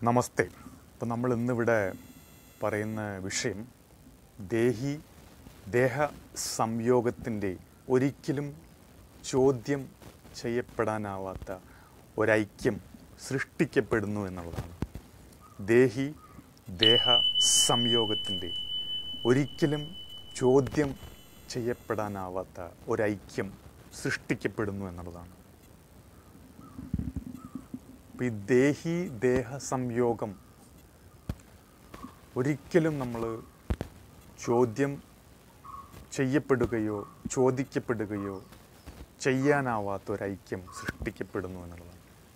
നമസ്തേ അപ്പം നമ്മൾ ഇന്നിവിടെ പറയുന്ന വിഷയം ദേഹി ദേഹ സംയോഗത്തിൻ്റെ ഒരിക്കലും ചോദ്യം ചെയ്യപ്പെടാനാവാത്ത ഒരൈക്യം സൃഷ്ടിക്കപ്പെടുന്നു എന്നുള്ളതാണ് ദേഹി ദേഹ സംയോഗത്തിൻ്റെ ഒരിക്കലും ചോദ്യം ചെയ്യപ്പെടാനാവാത്ത ഒരൈക്യം സൃഷ്ടിക്കപ്പെടുന്നു എന്നുള്ളതാണ് അപ്പം ഈ ദേഹി ദേഹ സംയോഗം ഒരിക്കലും നമ്മൾ ചോദ്യം ചെയ്യപ്പെടുകയോ ചോദിക്കപ്പെടുകയോ ചെയ്യാനാവാത്ത ഒരൈക്യം സൃഷ്ടിക്കപ്പെടുന്നു എന്നുള്ളതാണ്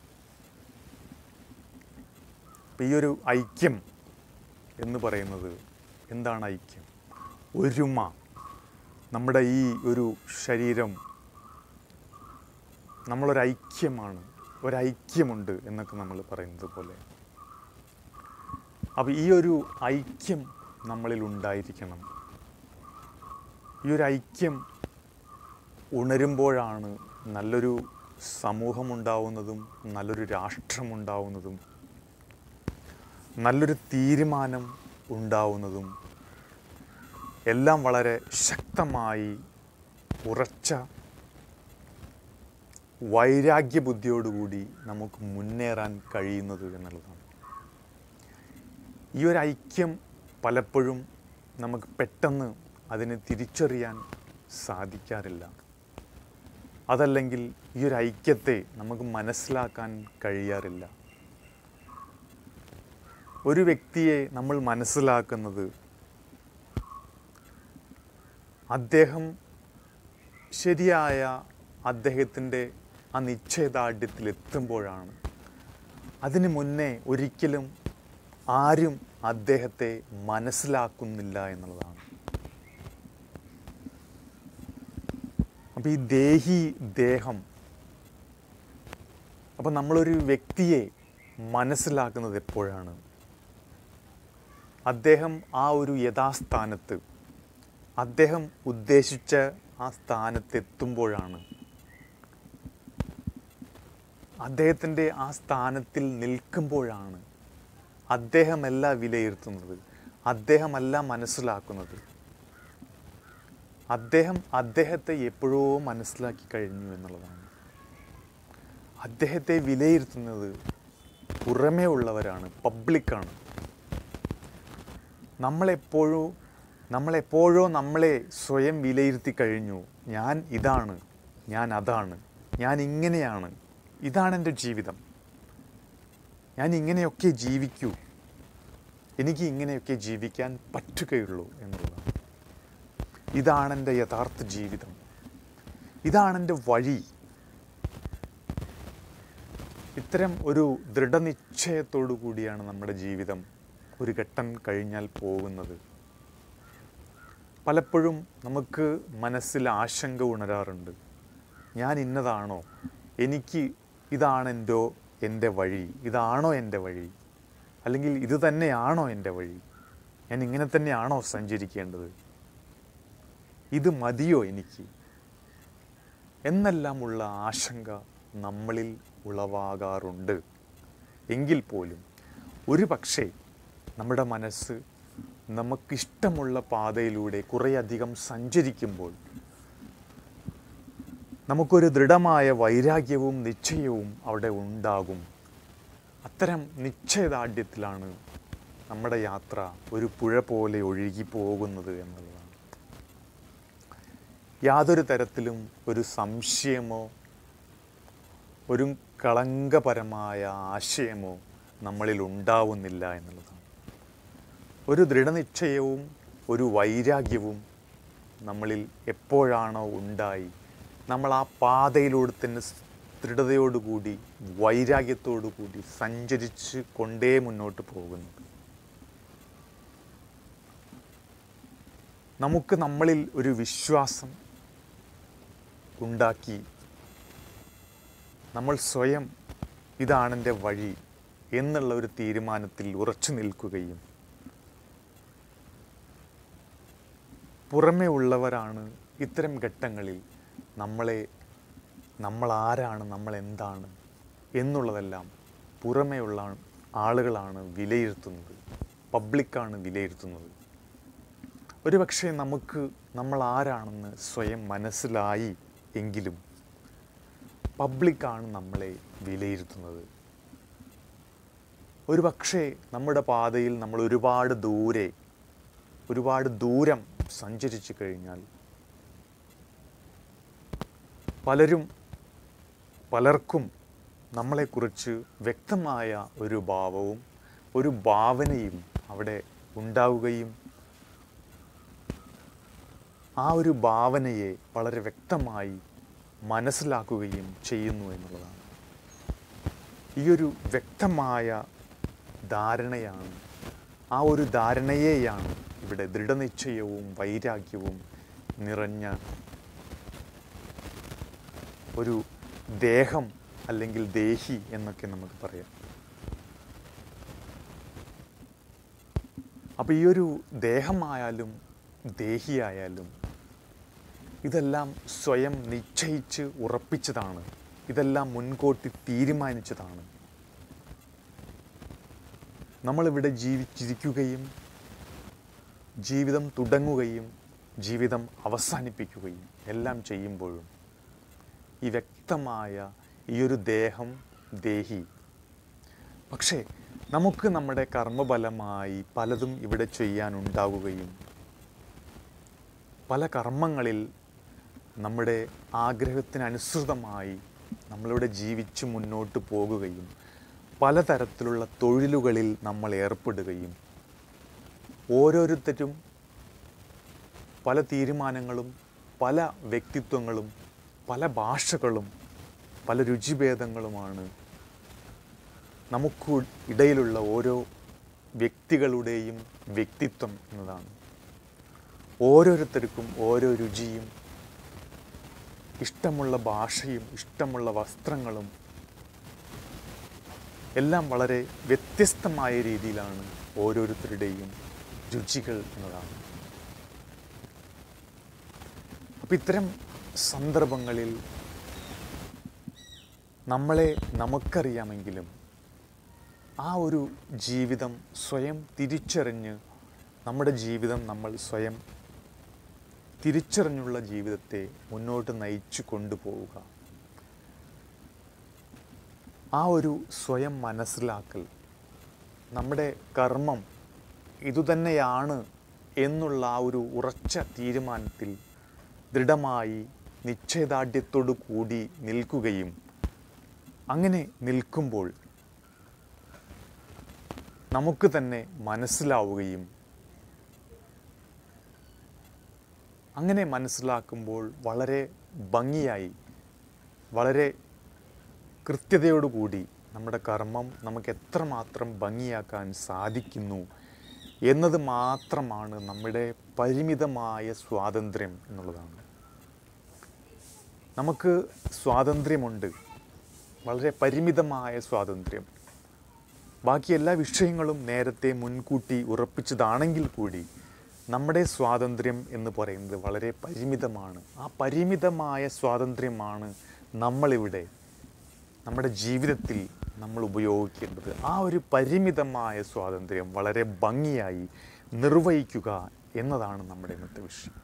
അപ്പം ഈ ഒരു ഐക്യം എന്ന് പറയുന്നത് എന്താണ് ഐക്യം ഒരുമ നമ്മുടെ ഈ ഒരു ശരീരം നമ്മളൊരു ഐക്യമാണ് ഒരൈക്യമുണ്ട് എന്നൊക്കെ നമ്മൾ പറയുന്നത് പോലെ അപ്പോൾ ഈ ഒരു ഐക്യം നമ്മളിൽ ഉണ്ടായിരിക്കണം ഈ ഒരു ഐക്യം ഉണരുമ്പോഴാണ് നല്ലൊരു സമൂഹമുണ്ടാവുന്നതും നല്ലൊരു രാഷ്ട്രമുണ്ടാവുന്നതും നല്ലൊരു തീരുമാനം ഉണ്ടാവുന്നതും എല്ലാം വളരെ ശക്തമായി ഉറച്ച വൈരാഗ്യ ബുദ്ധിയോടുകൂടി നമുക്ക് മുന്നേറാൻ കഴിയുന്നത് എന്നുള്ളതാണ് ഈ ഒരു ഐക്യം പലപ്പോഴും നമുക്ക് പെട്ടെന്ന് അതിനെ തിരിച്ചറിയാൻ സാധിക്കാറില്ല അതല്ലെങ്കിൽ ഈ ഒരു ഐക്യത്തെ നമുക്ക് മനസ്സിലാക്കാൻ കഴിയാറില്ല ഒരു വ്യക്തിയെ നമ്മൾ മനസ്സിലാക്കുന്നത് അദ്ദേഹം ശരിയായ അദ്ദേഹത്തിൻ്റെ ആ നിശ്ചയദാർഢ്യത്തിൽ എത്തുമ്പോഴാണ് അതിനു മുന്നേ ഒരിക്കലും ആരും അദ്ദേഹത്തെ മനസ്സിലാക്കുന്നില്ല എന്നുള്ളതാണ് അപ്പോൾ ഈ ദേഹി ദേഹം അപ്പോൾ നമ്മളൊരു വ്യക്തിയെ മനസ്സിലാക്കുന്നത് എപ്പോഴാണ് അദ്ദേഹം ആ ഒരു യഥാസ്ഥാനത്ത് അദ്ദേഹം ഉദ്ദേശിച്ച ആ സ്ഥാനത്തെത്തുമ്പോഴാണ് അദ്ദേഹത്തിൻ്റെ ആ സ്ഥാനത്തിൽ നിൽക്കുമ്പോഴാണ് അദ്ദേഹമല്ല വിലയിരുത്തുന്നത് അദ്ദേഹമല്ല മനസ്സിലാക്കുന്നത് അദ്ദേഹം അദ്ദേഹത്തെ എപ്പോഴോ മനസ്സിലാക്കി കഴിഞ്ഞു എന്നുള്ളതാണ് അദ്ദേഹത്തെ വിലയിരുത്തുന്നത് പുറമേ ഉള്ളവരാണ് പബ്ലിക്കാണ് നമ്മളെപ്പോഴോ നമ്മളെപ്പോഴോ നമ്മളെ സ്വയം വിലയിരുത്തി കഴിഞ്ഞു ഞാൻ ഇതാണ് ഞാൻ അതാണ് ഞാൻ ഇങ്ങനെയാണ് ഇതാണ് എൻ്റെ ജീവിതം ഞാൻ ഇങ്ങനെയൊക്കെ ജീവിക്കൂ എനിക്ക് ഇങ്ങനെയൊക്കെ ജീവിക്കാൻ പറ്റുകയുള്ളൂ എന്നുള്ളതാണ് ഇതാണ് എൻ്റെ യഥാർത്ഥ ജീവിതം ഇതാണ് എൻ്റെ വഴി ഇത്തരം ഒരു ദൃഢനിശ്ചയത്തോടു കൂടിയാണ് നമ്മുടെ ജീവിതം ഒരു ഘട്ടം കഴിഞ്ഞാൽ പോകുന്നത് പലപ്പോഴും നമുക്ക് മനസ്സിൽ ആശങ്ക ഉണരാറുണ്ട് ഞാൻ ഇന്നതാണോ എനിക്ക് ഇതാണ് എൻ്റെ എൻ്റെ വഴി ഇതാണോ എൻ്റെ വഴി അല്ലെങ്കിൽ ഇത് തന്നെയാണോ എൻ്റെ വഴി ഞാൻ ഇങ്ങനെ തന്നെയാണോ സഞ്ചരിക്കേണ്ടത് ഇത് മതിയോ എനിക്ക് എന്നെല്ലാമുള്ള ആശങ്ക നമ്മളിൽ ഉളവാകാറുണ്ട് എങ്കിൽ പോലും ഒരു പക്ഷേ നമ്മുടെ മനസ്സ് നമുക്കിഷ്ടമുള്ള പാതയിലൂടെ കുറേയധികം സഞ്ചരിക്കുമ്പോൾ നമുക്കൊരു ദൃഢമായ വൈരാഗ്യവും നിശ്ചയവും അവിടെ ഉണ്ടാകും അത്തരം നിശ്ചയദാർഢ്യത്തിലാണ് നമ്മുടെ യാത്ര ഒരു പുഴ പോലെ ഒഴുകി പോകുന്നത് എന്നുള്ളതാണ് യാതൊരു തരത്തിലും ഒരു സംശയമോ ഒരു കളങ്കപരമായ ആശയമോ നമ്മളിൽ ഉണ്ടാവുന്നില്ല എന്നുള്ളതാണ് ഒരു ദൃഢനിശ്ചയവും ഒരു വൈരാഗ്യവും നമ്മളിൽ എപ്പോഴാണോ ഉണ്ടായി നമ്മൾ ആ പാതയിലൂടെ തന്നെ ദൃഢതയോടുകൂടി വൈരാഗ്യത്തോടുകൂടി സഞ്ചരിച്ച് കൊണ്ടേ മുന്നോട്ട് പോകുന്നു നമുക്ക് നമ്മളിൽ ഒരു വിശ്വാസം ഉണ്ടാക്കി നമ്മൾ സ്വയം ഇതാണെൻ്റെ വഴി എന്നുള്ള ഒരു തീരുമാനത്തിൽ ഉറച്ചു നിൽക്കുകയും പുറമേ ഉള്ളവരാണ് ഇത്തരം ഘട്ടങ്ങളിൽ നമ്മളെ നമ്മൾ ആരാണ് നമ്മൾ എന്താണ് എന്നുള്ളതെല്ലാം പുറമേയുള്ള ആളുകളാണ് വിലയിരുത്തുന്നത് പബ്ലിക്കാണ് വിലയിരുത്തുന്നത് ഒരുപക്ഷെ നമുക്ക് നമ്മൾ ആരാണെന്ന് സ്വയം മനസ്സിലായി എങ്കിലും പബ്ലിക്കാണ് നമ്മളെ വിലയിരുത്തുന്നത് ഒരു പക്ഷേ നമ്മുടെ പാതയിൽ നമ്മൾ ഒരുപാട് ദൂരെ ഒരുപാട് ദൂരം സഞ്ചരിച്ചു കഴിഞ്ഞാൽ പലരും പലർക്കും നമ്മളെക്കുറിച്ച് വ്യക്തമായ ഒരു ഭാവവും ഒരു ഭാവനയും അവിടെ ഉണ്ടാവുകയും ആ ഒരു ഭാവനയെ വളരെ വ്യക്തമായി മനസ്സിലാക്കുകയും ചെയ്യുന്നു എന്നുള്ളതാണ് ഈ ഒരു വ്യക്തമായ ധാരണയാണ് ആ ഒരു ധാരണയെയാണ് ഇവിടെ ദൃഢനിശ്ചയവും വൈരാഗ്യവും നിറഞ്ഞ ഒരു ദേഹം അല്ലെങ്കിൽ ദേഹി എന്നൊക്കെ നമുക്ക് പറയാം അപ്പോൾ ഈ ഒരു ദേഹമായാലും ദേഹിയായാലും ഇതെല്ലാം സ്വയം നിശ്ചയിച്ച് ഉറപ്പിച്ചതാണ് ഇതെല്ലാം മുൻകൂട്ടി തീരുമാനിച്ചതാണ് നമ്മളിവിടെ ജീവിച്ചിരിക്കുകയും ജീവിതം തുടങ്ങുകയും ജീവിതം അവസാനിപ്പിക്കുകയും എല്ലാം ചെയ്യുമ്പോഴും ഈ വ്യക്തമായ ഈ ഒരു ദേഹം ദേഹി പക്ഷേ നമുക്ക് നമ്മുടെ കർമ്മഫലമായി പലതും ഇവിടെ ചെയ്യാനുണ്ടാവുകയും പല കർമ്മങ്ങളിൽ നമ്മുടെ ആഗ്രഹത്തിനനുസൃതമായി നമ്മളിവിടെ ജീവിച്ച് മുന്നോട്ട് പോകുകയും പലതരത്തിലുള്ള തൊഴിലുകളിൽ നമ്മൾ ഏർപ്പെടുകയും ഓരോരുത്തരും പല തീരുമാനങ്ങളും പല വ്യക്തിത്വങ്ങളും പല ഭാഷകളും പല രുചിഭേദങ്ങളുമാണ് നമുക്ക് ഇടയിലുള്ള ഓരോ വ്യക്തികളുടെയും വ്യക്തിത്വം എന്നതാണ് ഓരോരുത്തർക്കും ഓരോ രുചിയും ഇഷ്ടമുള്ള ഭാഷയും ഇഷ്ടമുള്ള വസ്ത്രങ്ങളും എല്ലാം വളരെ വ്യത്യസ്തമായ രീതിയിലാണ് ഓരോരുത്തരുടെയും രുചികൾ എന്നതാണ് അപ്പം ഇത്തരം സന്ദർഭങ്ങളിൽ നമ്മളെ നമുക്കറിയാമെങ്കിലും ആ ഒരു ജീവിതം സ്വയം തിരിച്ചറിഞ്ഞ് നമ്മുടെ ജീവിതം നമ്മൾ സ്വയം തിരിച്ചറിഞ്ഞുള്ള ജീവിതത്തെ മുന്നോട്ട് നയിച്ചു കൊണ്ടുപോവുക ആ ഒരു സ്വയം മനസ്സിലാക്കൽ നമ്മുടെ കർമ്മം ഇതുതന്നെയാണ് എന്നുള്ള ആ ഒരു ഉറച്ച തീരുമാനത്തിൽ ദൃഢമായി നിശ്ചയദാർഢ്യത്തോടു കൂടി നിൽക്കുകയും അങ്ങനെ നിൽക്കുമ്പോൾ നമുക്ക് തന്നെ മനസ്സിലാവുകയും അങ്ങനെ മനസ്സിലാക്കുമ്പോൾ വളരെ ഭംഗിയായി വളരെ കൃത്യതയോടുകൂടി നമ്മുടെ കർമ്മം നമുക്ക് എത്രമാത്രം ഭംഗിയാക്കാൻ സാധിക്കുന്നു എന്നത് മാത്രമാണ് നമ്മുടെ പരിമിതമായ സ്വാതന്ത്ര്യം എന്നുള്ളതാണ് നമുക്ക് സ്വാതന്ത്ര്യമുണ്ട് വളരെ പരിമിതമായ സ്വാതന്ത്ര്യം ബാക്കി എല്ലാ വിഷയങ്ങളും നേരത്തെ മുൻകൂട്ടി ഉറപ്പിച്ചതാണെങ്കിൽ കൂടി നമ്മുടെ സ്വാതന്ത്ര്യം എന്ന് പറയുന്നത് വളരെ പരിമിതമാണ് ആ പരിമിതമായ സ്വാതന്ത്ര്യമാണ് നമ്മളിവിടെ നമ്മുടെ ജീവിതത്തിൽ നമ്മൾ ഉപയോഗിക്കേണ്ടത് ആ ഒരു പരിമിതമായ സ്വാതന്ത്ര്യം വളരെ ഭംഗിയായി നിർവഹിക്കുക എന്നതാണ് നമ്മുടെ ഇന്നത്തെ വിഷയം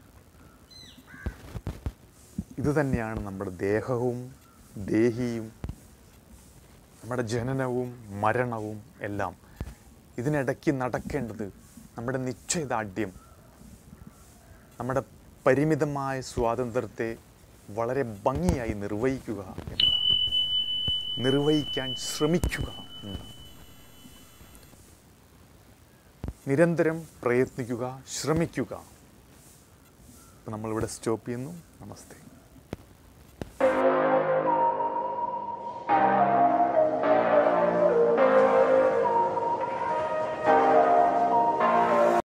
ഇതുതന്നെയാണ് നമ്മുടെ ദേഹവും ദേഹിയും നമ്മുടെ ജനനവും മരണവും എല്ലാം ഇതിനിടയ്ക്ക് നടക്കേണ്ടത് നമ്മുടെ നിശ്ചയദാർഢ്യം നമ്മുടെ പരിമിതമായ സ്വാതന്ത്ര്യത്തെ വളരെ ഭംഗിയായി നിർവഹിക്കുക എന്നതാണ് നിർവഹിക്കാൻ ശ്രമിക്കുക എന്നതാണ് നിരന്തരം പ്രയത്നിക്കുക ശ്രമിക്കുക അപ്പോൾ നമ്മളിവിടെ സ്റ്റോപ്പ് ചെയ്യുന്നു നമസ്തേ